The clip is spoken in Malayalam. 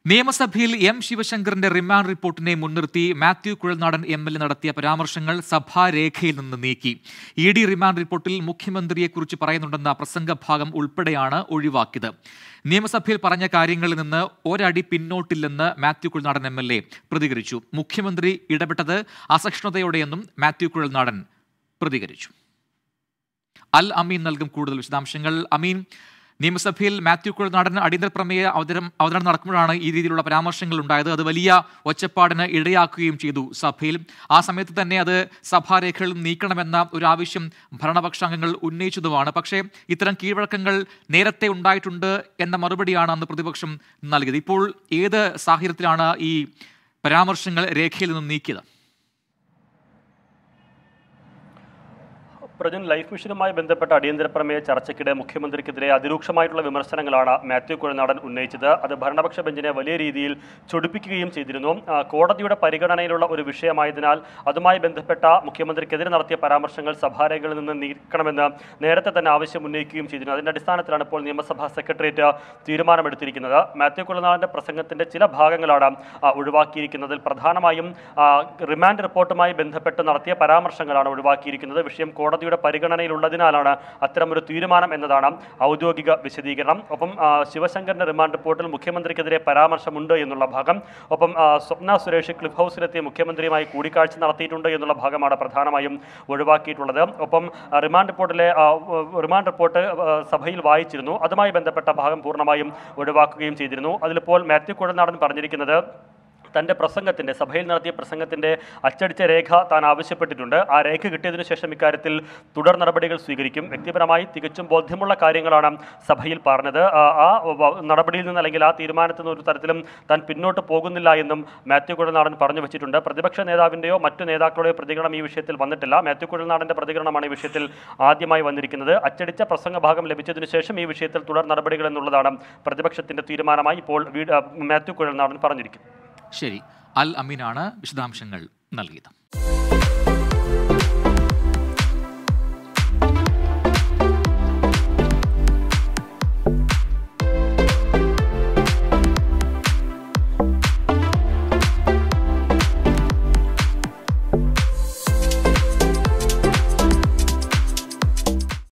നിയമസഭയിൽ എം ശിവശങ്കറിന്റെ റിമാൻഡ് റിപ്പോർട്ടിനെ മുൻനിർത്തി Mathew Kuzhalnadan M L A നടത്തിയ പരാമർശങ്ങൾ സഭാരേഖയിൽ നിന്ന് നീക്കി ഇ ഡി റിമാൻഡ് റിപ്പോർട്ടിൽ മുഖ്യമന്ത്രിയെക്കുറിച്ച് പറയുന്നുണ്ടെന്ന പ്രസംഗഭാഗം ഉൾപ്പെടെയാണ് ഒഴിവാക്കിയത് നിയമസഭയിൽ പറഞ്ഞ കാര്യങ്ങളിൽ നിന്ന് ഒരടി പിന്നോട്ടില്ലെന്ന് Mathew Kuzhalnadan M L A പ്രതികരിച്ചു മുഖ്യമന്ത്രി ഇടപെട്ടത് അസഹിഷ്ണുതയോടെയെന്നും മാത്യു കുഴൽനാടൻ പ്രതികരിച്ചു അൽ അമീൻ നൽകും കൂടുതൽ വിശദാംശങ്ങൾ അമീൻ നിയമസഭയിൽ മാത്യു കുഴൽനാടൻ അടിയന്തര പ്രമേയ അവതരം അവതരണം നടക്കുമ്പോഴാണ് ഈ രീതിയിലുള്ള പരാമർശങ്ങൾ ഉണ്ടായത് അത് വലിയ ഒച്ചപ്പാടിന് ഇടയാക്കുകയും ചെയ്തു സഭയിൽ ആ സമയത്ത് തന്നെ അത് സഭാരേഖകളിൽ നീക്കണമെന്ന ഒരു ആവശ്യം ഭരണപക്ഷാംഗങ്ങൾ ഉന്നയിച്ചതുമാണ് പക്ഷേ ഇത്തരം കീഴ്വഴക്കങ്ങൾ നേരത്തെ ഉണ്ടായിട്ടുണ്ട് എന്ന മറുപടിയാണ് അന്ന് പ്രതിപക്ഷം നൽകിയത് ഇപ്പോൾ ഏത് സാഹചര്യത്തിലാണ് ഈ പരാമർശങ്ങൾ രേഖയിൽ നിന്നും നീക്കിയത് പ്രജൻ ലൈഫ് മിഷനുമായി ബന്ധപ്പെട്ട അടിയന്തര പ്രമേയ ചർച്ചയ്ക്കിടെ മുഖ്യമന്ത്രിക്കെതിരെ അതിരൂക്ഷമായിട്ടുള്ള വിമർശനങ്ങളാണ് മാത്യു കുഴനാടൻ ഉന്നയിച്ചത് അത് ഭരണപക്ഷ ബെഞ്ചിനെ വലിയ രീതിയിൽ ചൊടിപ്പിക്കുകയും ചെയ്തിരുന്നു ആ, കോടതിയുടെ പരിഗണനയിലുള്ള ഒരു വിഷയമായതിനാൽ അതുമായി ബന്ധപ്പെട്ട മുഖ്യമന്ത്രിക്കെതിരെ നടത്തിയ പരാമർശങ്ങൾ സഭാരേഖകളിൽ നിന്ന് നീക്കണമെന്ന് നേരത്തെ തന്നെ ആവശ്യം ഉന്നയിക്കുകയും ചെയ്തിരുന്നു അതിന്റെ അടിസ്ഥാനത്തിലാണ് ഇപ്പോൾ നിയമസഭാ സെക്രട്ടേറിയറ്റ് തീരുമാനമെടുത്തിരിക്കുന്നത് മാത്യു കുഴനാടന്റെ പ്രസംഗത്തിന്റെ ചില ഭാഗങ്ങളാണ് ആ, ഒഴിവാക്കിയിരിക്കുന്നതിൽ പ്രധാനമായും ആ, റിമാൻഡ് റിപ്പോർട്ടുമായി ബന്ധപ്പെട്ട് നടത്തിയ പരാമർശങ്ങളാണ് ഒഴിവാക്കിയിരിക്കുന്നത് വിഷയം കോടതിയുടെ പരിഗണനയിലുള്ളതിനാലാണ് അത്തരമൊരു തീരുമാനം എന്നതാണ് ഔദ്യോഗിക വിശദീകരണം ഒപ്പം ആ, ശിവശങ്കറിന്റെ റിമാൻഡ് റിപ്പോർട്ടിൽ മുഖ്യമന്ത്രിക്കെതിരെ പരാമർശമുണ്ട് എന്നുള്ള ഭാഗം ഒപ്പം ആ, സ്വപ്ന സുരേഷ് ക്ലിഫ് ഹൗസിലെത്തിയ മുഖ്യമന്ത്രിയുമായി കൂടിക്കാഴ്ച നടത്തിയിട്ടുണ്ട് എന്നുള്ള ഭാഗമാണ് പ്രധാനമായും ഒഴിവാക്കിയിട്ടുള്ളത് ഒപ്പം ആ, റിമാൻഡ് റിപ്പോർട്ടിലെ ആ, റിമാൻഡ് റിപ്പോർട്ട് ആ, സഭയിൽ വായിച്ചിരുന്നു അതുമായി ബന്ധപ്പെട്ട ഭാഗം പൂർണ്ണമായും ഒഴിവാക്കുകയും ചെയ്തിരുന്നു അതിലിപ്പോൾ മാത്യു കുഴനാടൻ പറഞ്ഞിരിക്കുന്നത് തൻ്റെ പ്രസംഗത്തിൻ്റെ സഭയിൽ നടത്തിയ പ്രസംഗത്തിൻ്റെ അച്ചടിച്ച രേഖ താൻ ആവശ്യപ്പെട്ടിട്ടുണ്ട് ആ രേഖ കിട്ടിയതിനു ശേഷം ഇക്കാര്യത്തിൽ തുടർ നടപടികൾ സ്വീകരിക്കും വ്യക്തിപരമായി തികച്ചും ബോധ്യമുള്ള കാര്യങ്ങളാണ് സഭയിൽ പറഞ്ഞത് ആ ആ വ- നടപടിയിൽ നിന്ന് അല്ലെങ്കിൽ ആ തീരുമാനത്തിൽ നിന്ന് ഒരു തരത്തിലും താൻ പിന്നോട്ട് പോകുന്നില്ല എന്നും മാത്യു കുഴൽനാടൻ പറഞ്ഞു വെച്ചിട്ടുണ്ട് പ്രതിപക്ഷ നേതാവിൻ്റെയോ മറ്റു നേതാക്കളുടെയോ പ്രതികരണം ഈ വിഷയത്തിൽ വന്നിട്ടില്ല മാത്യു കുഴൽനാടൻ്റെ പ്രതികരണമാണ് ഈ വിഷയത്തിൽ ആദ്യമായി വന്നിരിക്കുന്നത് അച്ചടിച്ച പ്രസംഗഭാഗം ലഭിച്ചതിനു ശേഷം ഈ വിഷയത്തിൽ തുടർ നടപടികൾ എന്നുള്ളതാണ് പ്രതിപക്ഷത്തിൻ്റെ തീരുമാനമായി ഇപ്പോൾ വീ- ആ, മാത്യു കുഴൽനാടൻ പറഞ്ഞിരിക്കുന്നത് ശരി അൽ അമീനാണ് വിശദാംശങ്ങൾ നൽകിയത്